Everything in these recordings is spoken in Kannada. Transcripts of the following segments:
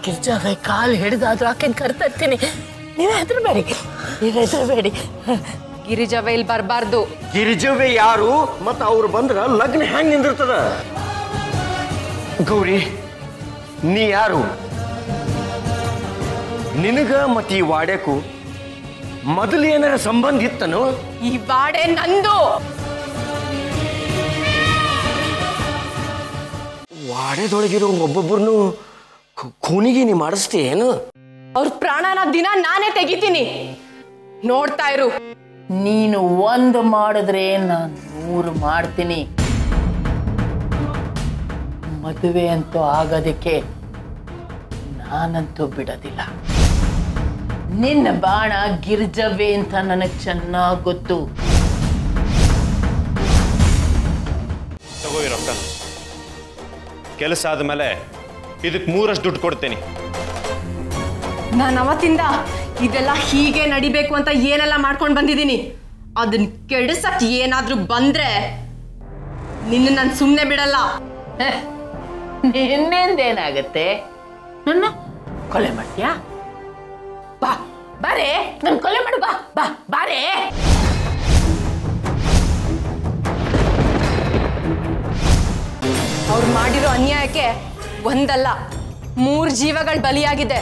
ಗಿರ್ಜಾವೆ ಕಾಲು ಹಿಡಿದಾದ್ರು ಆಕೆನ್ ಕರ್ತರ್ತೀನಿ ನೀವು ಹೆದರಬೇಡಿ ನೀವು ಹೆದರಬೇಡಿ ಗಿರಿಜವ ಇಲ್ಲಿ ಬರಬಾರ್ದು ಗಿರಿಜವೆ ಯಾರು ಮತ್ತು ಅವ್ರು ಬಂದ್ರ ಲಗ್ನ ಹೆಂಗ್ ನಿಂದಿರ್ತದ ಗೌರಿ ನೀ ಯಾರು ನಿನಗ ಮತ್ತು ಈ ವಾಡ್ಯಕ್ಕೂ ಮೊದಲು ಏನಾರ ಸಂಬಂಧ ಇತ್ತನು ಈ ಬಾಡೆ ನಂದು ವಾಡ್ಯದೊಳಗಿರೋ ಒಬ್ಬೊಬ್ಬರನ್ನು ಖೂನಿಗೆ ನೀ ಮಾಡಿಸ್ತಿ ಏನು ಅವ್ರ ಪ್ರಾಣನ ದಿನ ನಾನೇ ತೆಗಿತೀನಿ ನೋಡ್ತಾ ಇರು ನೀನು ಒಂದು ಮಾಡಿದ್ರೆ ನಾನು ನೂರು ಮಾಡ್ತೀನಿ ಮದುವೆ ಅಂತೂ ಆಗೋದಕ್ಕೆ ನಾನಂತೂ ಬಿಡೋದಿಲ್ಲ ನಿನ್ನ ಬಾಣ ಗಿರ್ಜವೆ ಅಂತ ನನಗೆ ಚೆನ್ನಾಗಿ ಗೊತ್ತು ತಗೋ ಈ ರೊಕ್ಕ ಕೆಲಸ ಆದಮೇಲೆ ಇದಕ್ಕೆ ಮೂರಷ್ಟು ದುಡ್ಡು ಕೊಡ್ತೀನಿ ನಾನು ಅವತ್ತಿಂದ ಇದೆಲ್ಲ ಹೀಗೆ ನಡಿಬೇಕು ಅಂತ ಏನೆಲ್ಲ ಮಾಡ್ಕೊಂಡು ಬಂದಿದ್ದೀನಿ ಅದನ್ನ ಕೆಡಿಸಕ್ ಏನಾದ್ರೂ ಬಂದ್ರೆ ನಿನ್ನ ನಾನು ಸುಮ್ಮನೆ ಬಿಡಲ್ಲ ನಿನ್ನಿಂದೇನಾಗತ್ತೆ ನನ್ನ ಕೊಲೆ ಮಾಡ್ತೀಯಾ ಬಾ ಬಾರೆ ನನ್ ಕೊಲೆ ಮಾಡು ಬಾ ಬಾ ಬಾರೆ ಅವ್ರು ಮಾಡಿರೋ ಅನ್ಯಾಯಕ್ಕೆ ಒಂದಲ್ಲ ಮೂರು ಜೀವಗಳು ಬಲಿಯಾಗಿದೆ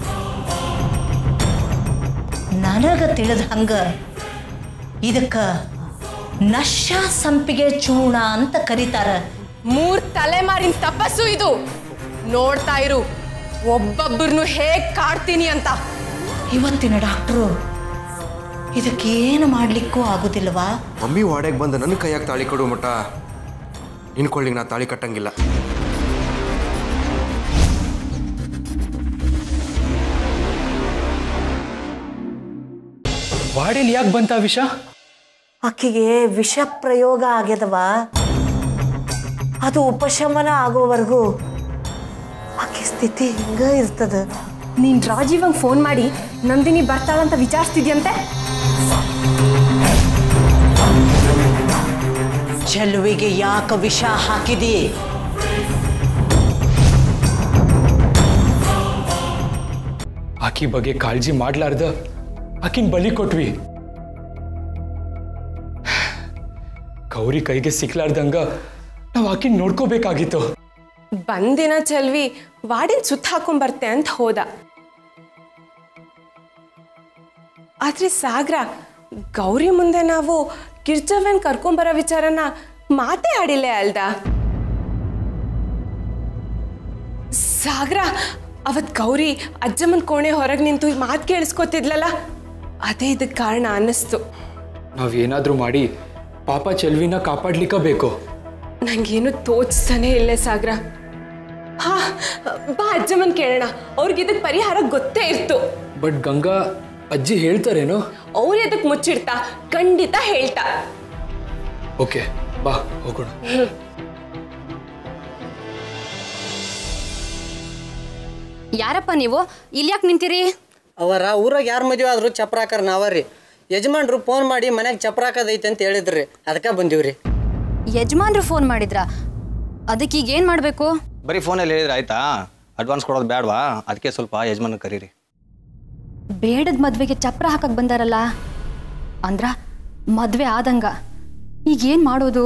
ನನಗ ತಿಳಿದ ಹಂಗ ಇದಕ್ಕ ನಶ ಸಂಪಿಗೆ ಚೂರ್ಣ ಅಂತ ಕರೀತಾರ ಮೂರ್ ತಲೆಮಾರಿನ ತಪಸ್ಸು ಇದು ನೋಡ್ತಾ ಇರು ಒಬ್ಬೊಬ್ಬರನ್ನು ಹೇಗ್ ಕಾಡ್ತೀನಿ ಅಂತ ಇವತ್ತಿನ ಡಾಕ್ಟ್ರು ಇದಕ್ಕೇನು ಮಾಡ್ಲಿಕ್ಕೂ ಆಗುದಿಲ್ವಾ ಮಮ್ಮಿ ವಾಡೆಗೆ ಬಂದು ನನ್ನ ಕೈಯಾಗ ತಾಳಿ ಕೊಡು ಮಟ ಇನ್ಕೊಳ್ಳಿಗೆ ನಾ ತಾಳಿ ಕಟ್ಟಂಗಿಲ್ಲ ವಾಡೇಲಿ ಯಾಕೆ ಬಂತ ವಿಷ ಆಕೆಗೆ ವಿಷ ಪ್ರಯೋಗ ಆಗ್ಯದವ ಅದು ಉಪಶಮನ ಆಗೋವರೆಗೂ ಆಕೆ ಸ್ಥಿತಿ ಹಿಂಗ ಇರ್ತದ ನೀನ್ ರಾಜೀವಂಗ್ ಫೋನ್ ಮಾಡಿ ನಂದಿನಿ ಬರ್ತಾಳಂತ ವಿಚಾರಿಸ್ತಿದ್ಯಂತೆ ಚೆಲುವಿಗೆ ಯಾಕ ವಿಷ ಹಾಕಿದಿ ಆಕಿ ಬಗ್ಗೆ ಕಾಳಜಿ ಮಾಡ್ಲಾರ್ದ ಆಕಿನ್ ಬಲಿ ಕೊಟ್ವಿ ಗೌರಿ ಕೈಗೆ ಸಿಕ್ಲಾರ್ದಂಗ ನಾವ್ ಆಕಿನ್ ನೋಡ್ಕೋಬೇಕಾಗಿತ್ತು ಬಂದಿನ ಚೆಲ್ವಿ ವಾಡಿನ ಸುತ್ತ ಹಾಕೊಂಡ್ ಬರ್ತೆ ಅಂತ ಹೋದ ಆದ್ರೆ ಸಾಗ್ರ ಗೌರಿ ಮುಂದೆ ನಾವು ಗಿರ್ಜವನ್ ಕರ್ಕೊಂಬರೋ ವಿಚಾರನ ಮಾತೇ ಆಡಿಲ್ಲ ಅಲ್ದ ಸಾಗ್ರ ಅವತ್ ಗೌರಿ ಅಜ್ಜಮ್ಮನ್ ಕೋಣೆ ಹೊರಗೆ ನಿಂತು ಮಾತು ಕೇಳಿಸ್ಕೊತಿದ್ಲಲ್ಲ ಅದೇ ಇದಕ್ಕೆ ಕಾರಣ ಅನ್ನಿಸ್ತು ನಾವ್ ಏನಾದ್ರೂ ಮಾಡಿ ಪಾಪ ಚೆಲ್ವಿನ ಕಾಪಾಡ್ಲಿಕ್ಕ ಬೇಕು ನಂಗೇನು ತೋಚ್ತಾನೆ ಇಲ್ಲ ಸಾಗ್ರ ಹಾ ಬಾ ಅಜ್ಜಮ್ಮನ್ ಕೇಳೋಣ ಅವ್ರಿಗೆ ಇದಕ್ಕೆ ಪರಿಹಾರ ಗೊತ್ತೇ ಇರ್ತು ಬಟ್ ಗಂಗಾ ಅಜ್ಜಿ ಹೇಳ್ತಾರೇನೋ ಅವ್ರು ಎದಕ್ ಮುಚ್ಚಿಡ್ತಾ ಖಂಡಿತ ಹೇಳ್ತಾ ಓಕೆ ಬಾ ಹೋಗೋಣ ಯಾರಪ್ಪ ನೀವು ಇಲ್ಲಿ ಯಾಕೆ ನಿಂತೀರಿ ಅವರ ಊರಾಗ ಯಾರು ಮದುವೆ ಆದ್ರು ಚಪ್ರಾಕರ್ ನಾವರಿ ಯಜಮಾನ್ರು ಫೋನ್ ಮಾಡಿ ಮನ್ಯಾಗ ಚಪ್ರಾಕದೈತೆ ಅಂತ ಹೇಳಿದ್ರಿ ಅದಕ್ಕೆ ಬಂದೀವ್ರಿ ಯಜಮಾನ್ರು ಫೋನ್ ಮಾಡಿದ್ರಾ ಅದಕ್ಕೆ ಈಗ ಏನು ಮಾಡಬೇಕು ಬರೀ ಫೋನಲ್ಲಿ ಹೇಳಿದ್ರೆ ಆಯ್ತಾ ಅಡ್ವಾನ್ಸ್ ಕೊಡೋದು ಬೇಡವಾ ಅದಕ್ಕೆ ಸ್ವಲ್ಪ ಯಜಮಾನ ಕರೀರಿ ಬೇಡದ ಮದ್ವೆಗೆ ಚಪ್ರ ಹಾಕಕ್ ಬಂದಾರಲ್ಲ ಅಂದ್ರ ಮದ್ವೆ ಆದಂಗ ಈಗ ಏನ್ ಮಾಡೋದು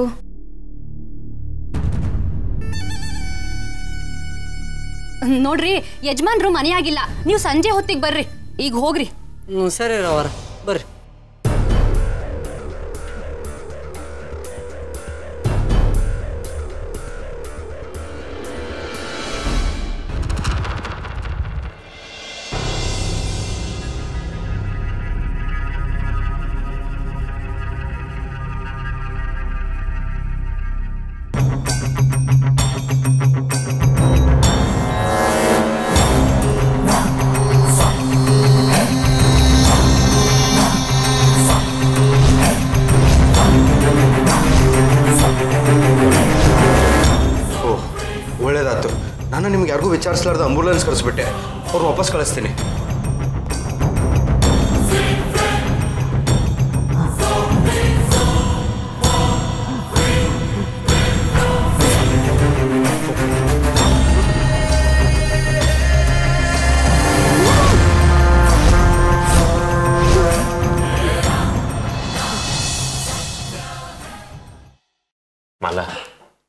ನೋಡ್ರಿ ಯಜಮಾನ್ರು ಮನೆಯಾಗಿಲ್ಲ ನೀವು ಸಂಜೆ ಹೊತ್ತಿಗೆ ಬರ್ರಿ ಈಗ ಹೋಗ್ರಿ ಹ್ಞೂ ಸರಿ ಅವರ ಬರ್ರಿ ಓ ಒಳ್ಳೇದಾಯ್ತು ನಾನು ನಿಮ್ಗೆ ಯಾರಿಗೂ ವಿಚಾರಿಸ್ಲಾರ್ದ ಆಂಬುಲೆನ್ಸ್ ಕಳಿಸ್ಬಿಟ್ಟೆ ಅವ್ರು ವಾಪಸ್ ಕಳಿಸ್ತೀನಿ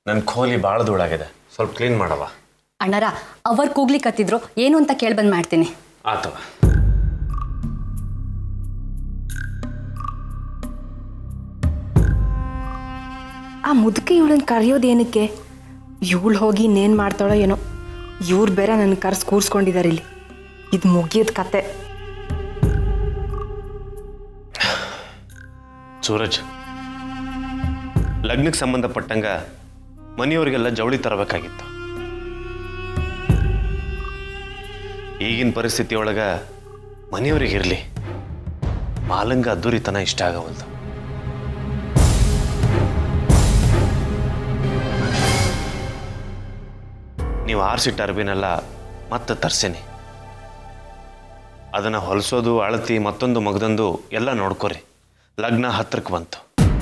ನನ್ನ ಖೋಲಿ ಭಾಳ ಧೂಳಾಗಿದೆ ಸ್ವಲ್ಪ ಕ್ಲೀನ್ ಮಾಡವ ಅಣ್ಣರ ಅವ್ರು ಕೂಗ್ಲಿಕ್ಕತ್ತಿದ್ರು ಏನು ಅಂತ ಕೇಳ್ಬಂದು ಮಾಡ್ತೀನಿ ಆತವ ಆ ಮುದುಕಿ ಇವಳನ್ನ ಕರೆಯೋದೇನಕ್ಕೆ ಇವಳು ಹೋಗಿ ಇನ್ನೇನು ಮಾಡ್ತಾಳೋ ಏನೋ ಇವ್ರು ಬೇರೆ ನನ್ನ ಕರ್ಸ್ ಕೂರ್ಸ್ಕೊಂಡಿದ್ದಾರೆ ಇಲ್ಲಿ ಇದು ಮುಗಿಯೋದ್ ಕತೆ ಸೂರಜ್ ಲಗ್ನಕ್ಕೆ ಸಂಬಂಧಪಟ್ಟಂಗ ಮನೆಯವರಿಗೆಲ್ಲ ಜವಳಿ ತರಬೇಕಾಗಿತ್ತು ಈಗಿನ ಪರಿಸ್ಥಿತಿ ಒಳಗ ಮನೆಯವ್ರಿಗಿರಲಿ ಮಾಲಂಗ ಅದ್ದೂರಿತನ ಇಷ್ಟ ಆಗವಲ್ದು ನೀವು ಆರ್ಸಿ ಟರ್ಬಿನೆಲ್ಲ ಮತ್ತೆ ತರ್ಸೀನಿ ಅದನ್ನು ಹೊಲಿಸೋದು ಅಳತಿ ಮತ್ತೊಂದು ಮಗದೊಂದು ಎಲ್ಲ ನೋಡ್ಕೊರಿ ಲಗ್ನ ಹತ್ರಕ್ಕೆ ಬಂತು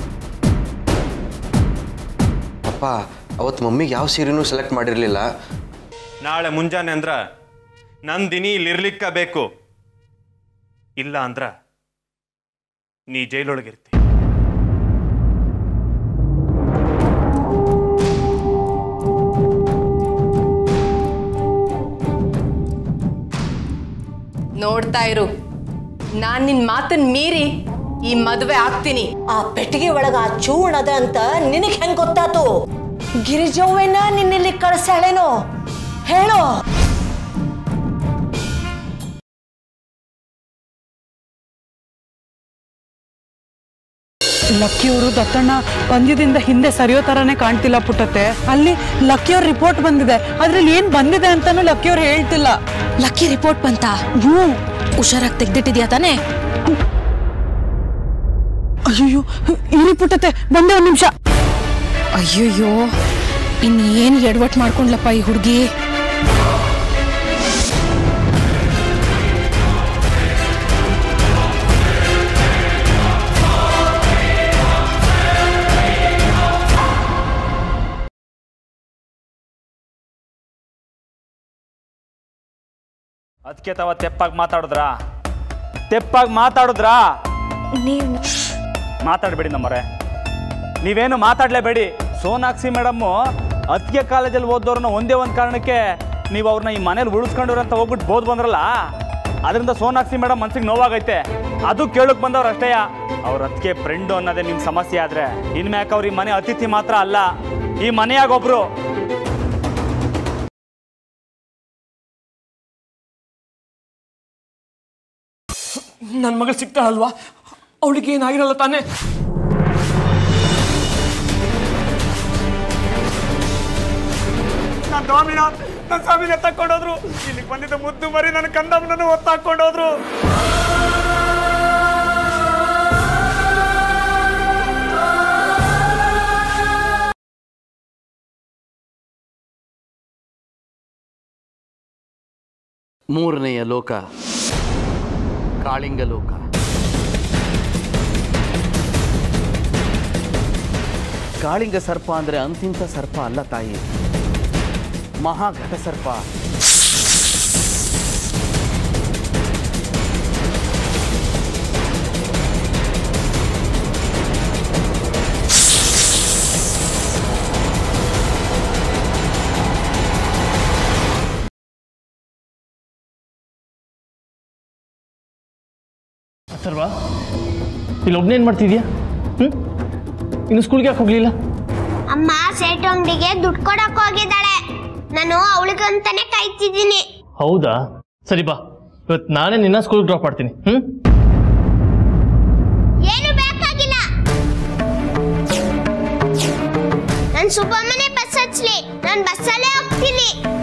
ಅಪ್ಪ ಅವತ್ತು ಮಮ್ಮಿಗೆ ಯಾವ ಸೀರೆನೂ ಸೆಲೆಕ್ಟ್ ಮಾಡಿರಲಿಲ್ಲ ನಾಳೆ ಮುಂಜಾನೆ ಅಂದ್ರ ನನ್ ದಿನಿ ಇಲ್ಲಿರ್ಲಿಕ್ಕ ಬೇಕು ಇಲ್ಲ ಅಂದ್ರ ನೀ ಜೈಲೊಳಗಿರ್ತಿ ನೋಡ್ತಾ ಇರು ನಾನು ನಿನ್ನ ಮಾತನ್ನ ಮೀರಿ ಈ ಮದುವೆ ಆಗ್ತೀನಿ ಆ ಪೆಟ್ಟಿಗೆ ಒಳಗ ಆ ಚೂರ್ಣ ಅದ ಅಂತ ನಿನಗೆ ಹೆಂಗ್ ಗೊತ್ತಾತು ಗಿರಿಜವ್ವನ ನಿನ್ನಿಲ್ಲಿ ಕಳ್ಸಾಳೇನೋ ಹೇಳೋ ಲಕ್ಕಿಯವರು ದತ್ತಣ್ಣ ಪಂದ್ಯದಿಂದ ಹಿಂದೆ ಸರಿಯೋ ತರಾನೇ ಕಾಣ್ತಿಲ್ಲ ಪುಟ್ಟತ್ತೆ ಅಲ್ಲಿ ಲಕ್ಕಿಯವ್ರ ರಿಪೋರ್ಟ್ ಬಂದಿದೆ ಅದ್ರಲ್ಲಿ ಏನ್ ಬಂದಿದೆ ಅಂತಾನು ಲಕ್ಕಿಯವ್ರು ಹೇಳ್ತಿಲ್ಲ ಲಕ್ಕಿ ರಿಪೋರ್ಟ್ ಬಂತ ಹ್ಞೂ ಹುಷಾರಾಗಿ ತೆಗ್ದಿಟ್ಟಿದ್ಯಾ ತಾನೇ ಅಯ್ಯೋ ಇರಿ ಪುಟ್ಟತ್ತೆ ಬಂದೆ ಒಂದ್ ನಿಮಿಷ ಅಯ್ಯಯ್ಯೋ ಇನ್ ಏನ್ ಎಡವಟ್ ಮಾಡ್ಕೊಂಡ್ಲಪ್ಪ ಈ ಹುಡುಗಿ ಅದಕ್ಕೆ ತವ ತೆಪ್ಪಾಗಿ ಮಾತಾಡಿದ್ರಾ ತೆಪ್ಪಾಗಿ ಮಾತಾಡಿದ್ರಾ ನೀವು ಮಾತಾಡಬೇಡಿ ನಮ್ಮರೆ ನೀವೇನು ಮಾತಾಡಲೇಬೇಡಿ ಸೋನಾಕ್ಷಿ ಮೇಡಮ್ಮು ಅತ್ತಿಗೆ ಕಾಲೇಜಲ್ಲಿ ಓದೋರನ್ನ ಒಂದೇ ಒಂದು ಕಾರಣಕ್ಕೆ ನೀವು ಅವ್ರನ್ನ ಈ ಮನೇಲಿ ಉಳಿಸ್ಕೊಂಡ್ರು ಅಂತ ಹೋಗ್ಬಿಟ್ಟು ಬೋದ್ ಬಂದ್ರಲ್ಲ ಅದರಿಂದ ಸೋನಾಕ್ಷಿ ಮೇಡಮ್ ಮನ್ಸಿಗೆ ನೋವಾಗೈತೆ ಅದು ಕೇಳಕ್ ಬಂದವ್ರು ಅಷ್ಟೇಯ ಅವ್ರ ಅತ್ತಿಗೆ ಫ್ರೆಂಡು ಅನ್ನೋದೇ ನಿಮ್ಮ ಸಮಸ್ಯೆ ಆದ್ರೆ ಇನ್ಮ್ಯಾಕೆ ಅವ್ರು ಈ ಮನೆ ಅತಿಥಿ ಮಾತ್ರ ಅಲ್ಲ ಈ ಮನೆಯಾಗ ಒಬ್ರು ನನ್ನ ಮಗಳು ಸಿಗ್ತಾಳಲ್ವಾ ಅವಳಿಗೆ ಏನಾಗಿರಲ್ಲ ತಾನೇ ನನ್ನ ಸ್ವಾಮಿನ ನನ್ನ ಸ್ವಾಮಿನ ತಕ್ಕೊಂಡೋದ್ರು ಇಲ್ಲಿಗೆ ಬಂದಿದ್ದ ಮುದ್ದು ಮರಿ ನನ್ನ ಕಂದಮ್ಮನನ್ನು ಹೊತ್ತಾಕೊಂಡೋದ್ರು ಮೂರನೆಯ ಲೋಕ ಕಾಳಿಂಗ ಲೋಕ ಕಾಳಿಂಗ ಸರ್ಪ ಅಂದರೆ ಅಂತಿಂತ ಸರ್ಪ ಅಲ್ಲ ತಾಯಿ ಮಹಾಘಟ ಸರ್ಪ ಅಥರ್ವ ಇಲ್ಲಿ ಒಬ್ನೇನು ಮಾಡ್ತಿದ್ಯಾ ಹ್ಞೂ ಇನ್ನು ಸ್ಕೂಲ್ಗೆ ಯಾಕೆ ಹೋಗಲಿಲ್ಲ ಅಮ್ಮ ಸೇಟು ಅಂಗಡಿಗೆ ದುಡ್ಡು ಕೊಡಕ್ ಹೋಗಿದ್ದಾಳೆ ನಾನು ಅವಳಿಗಂತಾನೆ ಕಾಯ್ತಿದ್ದೀನಿ ಹೌದಾ ಸರಿ ಬಾ ಇವತ್ತು ನಾನೇ ನಿನ್ನ ಸ್ಕೂಲ್ಗೆ ಡ್ರಾಪ್ ಮಾಡ್ತೀನಿ ಹ್ಞೂ ಏನು ಬೇಕಾಗಿಲ್ಲ ನನ್ ಸುಬ್ಬಮ್ಮನೆ ಬಸ್ ಹಚ್ಲಿ ನಾನ್ ಬಸ್ಸಲ್ಲೇ ಹೋಗ್ತೀನಿ